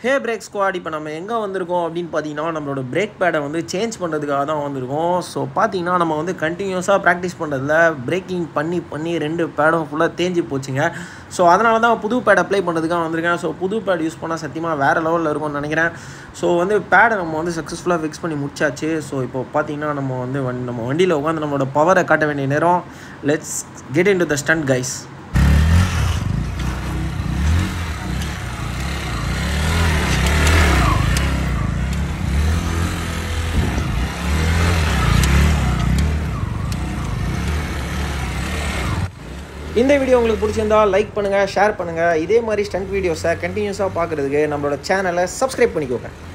ஹே break squad இப்போ நம்ம எங்கே வந்திருக்கோம் அப்படின்னு பார்த்தீங்கன்னா நம்மளோட பிரேக் பேடை வந்து சேஞ்ச் பண்ணுறதுக்காக தான் வந்திருக்கோம் ஸோ பார்த்தீங்கன்னா நம்ம வந்து கண்டினியூஸாக ப்ராக்டிஸ் பண்ணுறதுல பிரேக்கிங் பண்ணி பண்ணி ரெண்டு பேடும் ஃபுல்லாக தேஞ்சு போச்சுங்க ஸோ அதனால தான் புது பேட் அப்ளை பண்ணுறதுக்காக வந்திருக்கேன் ஸோ புது பேட் யூஸ் பண்ணால் சத்தியமாக வேறு லெவலில் இருக்கும்னு நினைக்கிறேன் ஸோ வந்து பேடை நம்ம வந்து சக்ஸஸ்ஃபுல்லாக ஃபிக்ஸ் பண்ணி முடிச்சாச்சு ஸோ இப்போ பார்த்தீங்கன்னா நம்ம வந்து வண்டி நம்ம வண்டியில் உட்காந்து நம்மளோட பவரை காட்ட வேண்டிய நேரம் let's get into the stunt guys இந்த வீடியோ உங்களுக்கு பிடிச்சிருந்தா லைக் பண்ணுங்கள் ஷேர் பண்ணுங்கள் இதே மாதிரி ஸ்டண்ட் வீடியோஸை கண்டினியூஸாக பார்க்குறதுக்கு நம்மளோட சேனலை சப்ஸ்கிரைப் பண்ணிக்கோங்க